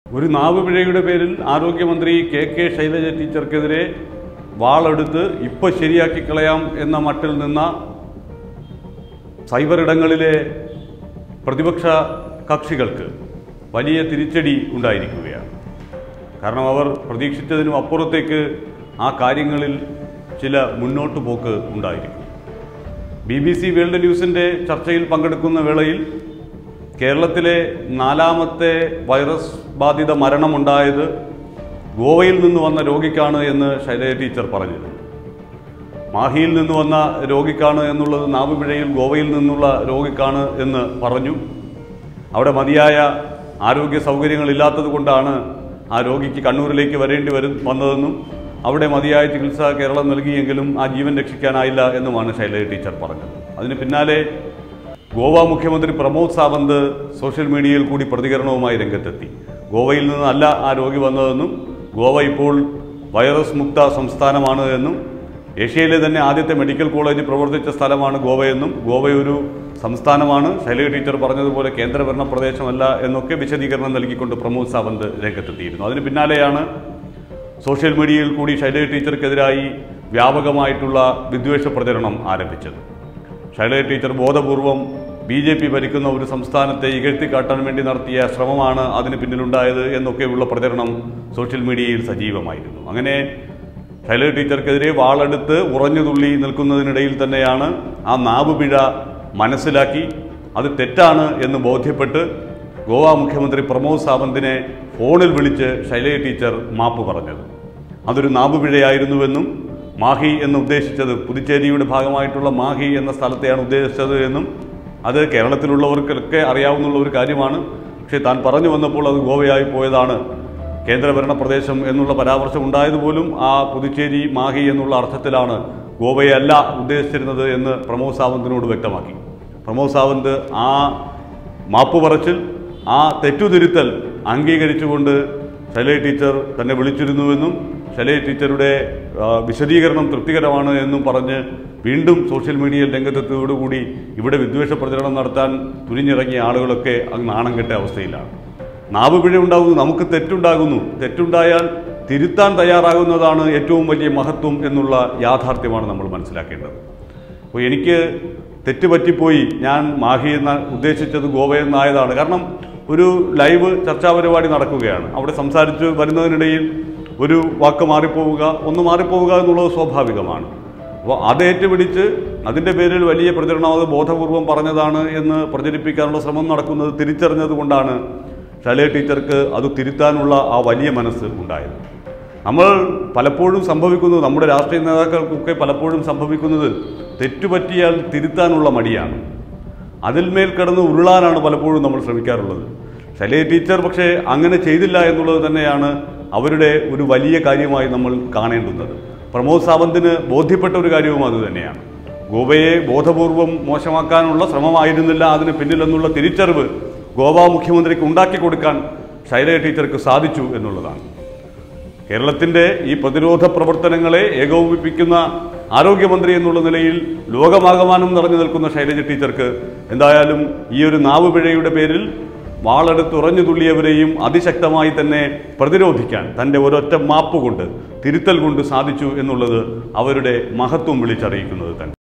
ഒരു നാവുപിഴയുടെ പേരിൽ ആരോഗ്യമന്ത്രി കെ കെ ശൈലജ ടീച്ചർക്കെതിരെ വാളെടുത്ത് ഇപ്പം ശരിയാക്കി കളയാം എന്ന മട്ടിൽ നിന്ന സൈബർ ഇടങ്ങളിലെ പ്രതിപക്ഷ കക്ഷികൾക്ക് വലിയ തിരിച്ചടി ഉണ്ടായിരിക്കുകയാണ് കാരണം അവർ പ്രതീക്ഷിച്ചതിനും അപ്പുറത്തേക്ക് ആ കാര്യങ്ങളിൽ ചില മുന്നോട്ട് പോക്ക് ഉണ്ടായിരിക്കും ബി ബി സി വേൾഡ് ന്യൂസിൻ്റെ ചർച്ചയിൽ പങ്കെടുക്കുന്ന വേളയിൽ കേരളത്തിലെ നാലാമത്തെ വൈറസ് ബാധിത മരണമുണ്ടായത് ഗോവയിൽ നിന്ന് വന്ന രോഗിക്കാണ് എന്ന് ശൈലജ ടീച്ചർ പറഞ്ഞിരുന്നു മാഹിയിൽ നിന്ന് വന്ന രോഗിക്കാണ് എന്നുള്ളത് നാവുപിഴയിൽ ഗോവയിൽ നിന്നുള്ള രോഗിക്കാണ് എന്ന് പറഞ്ഞു അവിടെ മതിയായ ആരോഗ്യ സൗകര്യങ്ങളില്ലാത്തത് കൊണ്ടാണ് ആ രോഗിക്ക് കണ്ണൂരിലേക്ക് വരേണ്ടി വരും വന്നതെന്നും അവിടെ മതിയായ ചികിത്സ കേരളം നൽകിയെങ്കിലും ആ ജീവൻ രക്ഷിക്കാനായില്ല എന്നുമാണ് ശൈലജ ടീച്ചർ പറഞ്ഞത് അതിന് പിന്നാലെ ഗോവ മുഖ്യമന്ത്രി പ്രമോദ് സാവന്ത് സോഷ്യൽ മീഡിയയിൽ കൂടി പ്രതികരണവുമായി രംഗത്തെത്തി ഗോവയിൽ നിന്നല്ല ആ രോഗി വന്നതെന്നും ഗോവ ഇപ്പോൾ വൈറസ് മുക്ത സംസ്ഥാനമാണ് എന്നും ഏഷ്യയിലെ തന്നെ ആദ്യത്തെ മെഡിക്കൽ കോളേജ് പ്രവർത്തിച്ച സ്ഥലമാണ് ഗോവയെന്നും ഗോവ ഒരു സംസ്ഥാനമാണ് ശൈലജ ടീച്ചർ പറഞ്ഞതുപോലെ കേന്ദ്രഭരണ പ്രദേശമല്ല എന്നൊക്കെ വിശദീകരണം നൽകിക്കൊണ്ട് പ്രമോദ് സാവന്ത് രംഗത്തെത്തിയിരുന്നു അതിന് പിന്നാലെയാണ് സോഷ്യൽ മീഡിയയിൽ കൂടി ശൈലജ ടീച്ചർക്കെതിരായി വ്യാപകമായിട്ടുള്ള വിദ്വേഷ പ്രചരണം ആരംഭിച്ചത് ശൈലജ ടീച്ചർ ബോധപൂർവം ബി ജെ പി ഭരിക്കുന്ന ഒരു സംസ്ഥാനത്തെ ഇകഴ്ത്തിക്കാട്ടാൻ വേണ്ടി നടത്തിയ ശ്രമമാണ് അതിന് പിന്നിലുണ്ടായത് എന്നൊക്കെയുള്ള പ്രചരണം സോഷ്യൽ മീഡിയയിൽ സജീവമായിരുന്നു അങ്ങനെ ശൈലജ ടീച്ചർക്കെതിരെ വാളെടുത്ത് ഉറഞ്ഞുതുള്ളി നിൽക്കുന്നതിനിടയിൽ തന്നെയാണ് ആ നാവുപിഴ മനസ്സിലാക്കി അത് തെറ്റാണ് എന്ന് ബോധ്യപ്പെട്ട് ഗോവ മുഖ്യമന്ത്രി പ്രമോദ് സാവന്തിനെ ഫോണിൽ വിളിച്ച് ശൈലജ ടീച്ചർ മാപ്പ് പറഞ്ഞത് അതൊരു നാവുപിഴയായിരുന്നുവെന്നും മാഹി എന്ന് ഉദ്ദേശിച്ചത് പുതുച്ചേരിയുടെ ഭാഗമായിട്ടുള്ള മാഹി എന്ന സ്ഥലത്തെയാണ് ഉദ്ദേശിച്ചത് എന്നും അത് കേരളത്തിലുള്ളവർക്കൊക്കെ അറിയാവുന്ന ഒരു കാര്യമാണ് പക്ഷേ താൻ പറഞ്ഞു വന്നപ്പോൾ അത് ഗോവയായി പോയതാണ് കേന്ദ്രഭരണ പ്രദേശം എന്നുള്ള പരാമർശം ഉണ്ടായതുപോലും ആ പുതുച്ചേരി മാഹി എന്നുള്ള അർത്ഥത്തിലാണ് ഗോവയല്ല ഉദ്ദേശിച്ചിരുന്നത് എന്ന് പ്രമോദ് സാവന്തിനോട് വ്യക്തമാക്കി പ്രമോദ് സാവന്ത് ആ മാപ്പ് പറച്ചിൽ ആ തെറ്റുതിരുത്തൽ അംഗീകരിച്ചുകൊണ്ട് ശൈലജ ടീച്ചർ തന്നെ വിളിച്ചിരുന്നുവെന്നും ശൈലജ ടീച്ചറുടെ ആ, വിശദീകരണം തൃപ്തികരമാണ് എന്നും പറഞ്ഞ് വീണ്ടും സോഷ്യൽ മീഡിയയിൽ രംഗത്തെത്തിയതോടുകൂടി ഇവിടെ വിദ്വേഷ പ്രചരണം നടത്താൻ തുനിഞ്ഞിറങ്ങിയ ആളുകളൊക്കെ അങ്ങ് നാണം കെട്ട അവസ്ഥയിലാണ് നാവ് പിഴ ഉണ്ടാകുന്നു നമുക്ക് തെറ്റുണ്ടാകുന്നു തെറ്റുണ്ടായാൽ തിരുത്താൻ തയ്യാറാകുന്നതാണ് ഏറ്റവും വലിയ മഹത്വം എന്നുള്ള യാഥാർത്ഥ്യമാണ് നമ്മൾ മനസ്സിലാക്കേണ്ടത് അപ്പോൾ എനിക്ക് തെറ്റ് പറ്റിപ്പോയി ഞാൻ മാഹി എന്ന ഉദ്ദേശിച്ചത് ഗോവ എന്നായതാണ് കാരണം ഒരു ലൈവ് ചർച്ചാ പരിപാടി നടക്കുകയാണ് അവിടെ സംസാരിച്ച് വരുന്നതിനിടയിൽ ഒരു വാക്ക് മാറിപ്പോവുക ഒന്ന് മാറിപ്പോവുക എന്നുള്ളത് സ്വാഭാവികമാണ് അപ്പോൾ അത് ഏറ്റുപിടിച്ച് അതിൻ്റെ പേരിൽ വലിയ പ്രചരണം അത് ബോധപൂർവം പറഞ്ഞതാണ് എന്ന് പ്രചരിപ്പിക്കാനുള്ള ശ്രമം നടക്കുന്നത് തിരിച്ചറിഞ്ഞത് കൊണ്ടാണ് ശൈലജ ടീച്ചർക്ക് അത് തിരുത്താനുള്ള ആ വലിയ മനസ്സ് ഉണ്ടായത് നമ്മൾ പലപ്പോഴും സംഭവിക്കുന്നത് നമ്മുടെ രാഷ്ട്രീയ നേതാക്കൾക്കൊക്കെ പലപ്പോഴും സംഭവിക്കുന്നത് തെറ്റുപറ്റിയാൽ തിരുത്താനുള്ള മടിയാണ് അതിന്മേൽ കിടന്ന് ഉരുളാനാണ് പലപ്പോഴും നമ്മൾ ശ്രമിക്കാറുള്ളത് ശൈലജ ടീച്ചർ പക്ഷേ അങ്ങനെ ചെയ്തില്ല എന്നുള്ളത് തന്നെയാണ് അവരുടെ ഒരു വലിയ കാര്യമായി നമ്മൾ കാണേണ്ടുന്നത് പ്രമോദ് സാവന്തിന് ബോധ്യപ്പെട്ട ഒരു കാര്യവും അത് തന്നെയാണ് ഗോവയെ ബോധപൂർവം മോശമാക്കാനുള്ള ശ്രമമായിരുന്നില്ല അതിന് പിന്നിലെന്നുള്ള തിരിച്ചറിവ് ഗോവ മുഖ്യമന്ത്രിക്ക് ഉണ്ടാക്കി കൊടുക്കാൻ ശൈലജ ടീച്ചർക്ക് സാധിച്ചു എന്നുള്ളതാണ് കേരളത്തിൻ്റെ ഈ പ്രതിരോധ പ്രവർത്തനങ്ങളെ ഏകോപിപ്പിക്കുന്ന ആരോഗ്യമന്ത്രി എന്നുള്ള നിലയിൽ ലോകമാകമാനം നിറഞ്ഞു നിൽക്കുന്ന ശൈലജ ടീച്ചർക്ക് എന്തായാലും ഈ ഒരു നാവുപിഴയുടെ പേരിൽ വാളെടുത്തുറഞ്ഞു തുള്ളിയവരെയും അതിശക്തമായി തന്നെ പ്രതിരോധിക്കാൻ തൻ്റെ ഒരൊറ്റ മാപ്പ് കൊണ്ട് തിരുത്തൽ കൊണ്ട് സാധിച്ചു എന്നുള്ളത് അവരുടെ മഹത്വം വിളിച്ചറിയിക്കുന്നത് തന്നെ